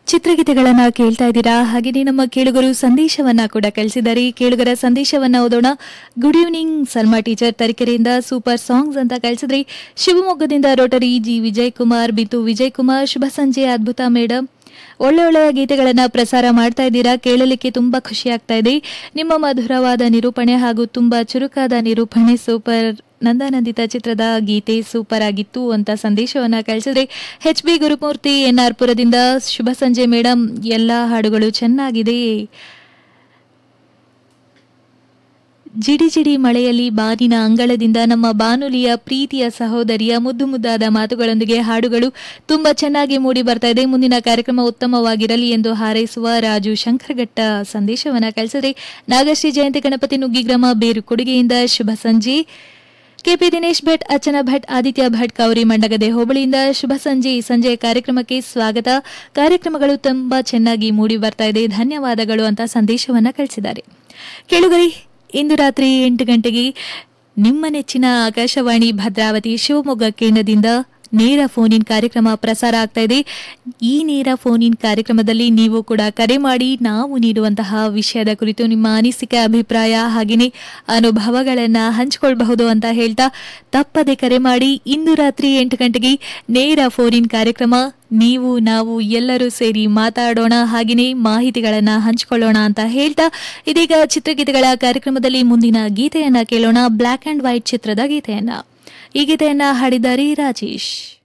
ಚಿತ್ರಗೀತೆಗಳನ್ನ ಕೇಳ್ತಾ ಇದ್ದೀರಾ ಹಾಗೆಯೇ ನಮ್ಮ ಕೇಳುಗರು ಸಂದೇಶವನ್ನ ಕೂಡ ಕಳಿಸಿದ್ದಾರೆ ಈ ಕೇಳುಗರ ಸಂದೇಶವನ್ನ ಓದೋಣ ಗುಡ್ ಈವ್ನಿಂಗ್ ಸಲ್ಮಾ ಟೀಚರ್ ತರೀಕೆರೆಯಿಂದ ಸೂಪರ್ ಸಾಂಗ್ಸ್ ಅಂತ ಕಳಿಸಿದ್ರಿ ಶಿವಮೊಗ್ಗದಿಂದ ರೋಟರಿ ಜಿ ವಿಜಯ್ ಕುಮಾರ್ ಬಿತು ವಿಜಯ್ ಕುಮಾರ್ ಶುಭ ಸಂಜೆ ಅದ್ಭುತ ಮೇಡಮ್ ಒಳ್ಳೆ ಒಳ್ಳೆಯ ಗೀತೆಗಳನ್ನ ಪ್ರಸಾರ ಮಾಡ್ತಾ ಇದ್ದೀರಾ ಕೇಳಲಿಕ್ಕೆ ತುಂಬಾ ಖುಷಿ ಆಗ್ತಾ ಇದೆ ನಿಮ್ಮ ಮಧುರವಾದ ನಿರೂಪಣೆ ಹಾಗೂ ತುಂಬಾ ಚುರುಕಾದ ನಿರೂಪಣೆ ಸೂಪರ್ ನಂದಾನಂದಿತ ಚಿತ್ರದ ಗೀತೆ ಸೂಪರ್ ಆಗಿತ್ತು ಅಂತ ಸಂದೇಶವನ್ನ ಕಳಿಸಿದ್ರೆ H B Gurumurthy N R ಪುರದಿಂದ ಶುಭ ಸಂಜೆ ಮೇಡಮ್ ಎಲ್ಲ ಹಾಡುಗಳು ಚೆನ್ನಾಗಿದೆ ಜಿಡಿ ಜಿಡಿ ಮಳೆಯಲ್ಲಿ ಬಾನಿನ ಅಂಗಳದಿಂದ ನಮ್ಮ ಬಾನುಲಿಯ ಪ್ರೀತಿಯ ಸಹೋದರಿಯ ಮುದ್ದು ಮುದ್ದಾದ ಮಾತುಗಳೊಂದಿಗೆ ಹಾಡುಗಳು ತುಂಬಾ ಚೆನ್ನಾಗಿ ಮೂಡಿ ಬರ್ತಾ ಇದೆ ಮುಂದಿನ ಕಾರ್ಯಕ್ರಮ ಉತ್ತಮವಾಗಿರಲಿ ಎಂದು ಹಾರೈಸುವ ರಾಜು ಶಂಕರಘಟ್ಟ ಸಂದೇಶವನ್ನ ಕಳಿಸಿದ್ರೆ ನಾಗಶ್ರೀ ಜಯಂತಿ ಗಣಪತಿ ನುಗ್ಗಿಗ್ರಾಮ ಬೇರು ಕೊಡುಗೆಯಿಂದ ಶುಭ ಸಂಜೆ ಕೆಪಿ ದಿನೇಶ್ ಭಟ್ ಅರ್ಚನಾ ಭಟ್ ಆದಿತ್ಯ ಭಟ್ ಕೌರಿ ಮಂಡಗದೆ ಹೋಬಳಿಯಿಂದ ಶುಭ ಸಂಜೆ ಈ ಸಂಜೆ ಕಾರ್ಯಕ್ರಮಕ್ಕೆ ಸ್ವಾಗತ ಕಾರ್ಯಕ್ರಮಗಳು ತುಂಬಾ ಚೆನ್ನಾಗಿ ಮೂಡಿ ಬರ್ತಾ ಇದೆ ಧನ್ಯವಾದಗಳು ಅಂತ ಸಂದೇಶವನ್ನ ಕಳಿಸಿದ್ದಾರೆ ಕೇಳುಗರಿ ಇಂದು ರಾತ್ರಿ ಎಂಟು ಗಂಟೆಗೆ ನಿಮ್ಮ ನೆಚ್ಚಿನ ಆಕಾಶವಾಣಿ ಭದ್ರಾವತಿ ಶಿವಮೊಗ್ಗ ಕೇಂದ್ರದಿಂದ ನೇರ ಫೋನ್ ಇನ್ ಕಾರ್ಯಕ್ರಮ ಪ್ರಸಾರ ಆಗ್ತಾ ಇದೆ ಈ ನೇರ ಫೋನ್ ಇನ್ ಕಾರ್ಯಕ್ರಮದಲ್ಲಿ ನೀವು ಕೂಡ ಕರೆ ಮಾಡಿ ನಾವು ನೀಡುವಂತಹ ವಿಷಯದ ಕುರಿತು ನಿಮ್ಮ ಅನಿಸಿಕೆ ಅಭಿಪ್ರಾಯ ಹಾಗೆಯೇ ಅನುಭವಗಳನ್ನು ಹಂಚಿಕೊಳ್ಬಹುದು ಅಂತ ಹೇಳ್ತಾ ತಪ್ಪದೆ ಕರೆ ಮಾಡಿ ಇಂದು ರಾತ್ರಿ ಎಂಟು ಗಂಟೆಗೆ ನೇರ ಫೋನ್ ಇನ್ ಕಾರ್ಯಕ್ರಮ ನೀವು ನಾವು ಎಲ್ಲರೂ ಸೇರಿ ಮಾತಾಡೋಣ ಹಾಗೆಯೇ ಮಾಹಿತಿಗಳನ್ನು ಹಂಚಿಕೊಳ್ಳೋಣ ಅಂತ ಹೇಳ್ತಾ ಇದೀಗ ಚಿತ್ರಗೀತೆಗಳ ಕಾರ್ಯಕ್ರಮದಲ್ಲಿ ಮುಂದಿನ ಗೀತೆಯನ್ನ ಕೇಳೋಣ ಬ್ಲ್ಯಾಕ್ ಅಂಡ್ ವೈಟ್ ಚಿತ್ರದ ಗೀತೆಯನ್ನ ಈ ಗೀತೆಯನ್ನ ಹಾಡಿದ್ದಾರೆ ರಾಜೇಶ್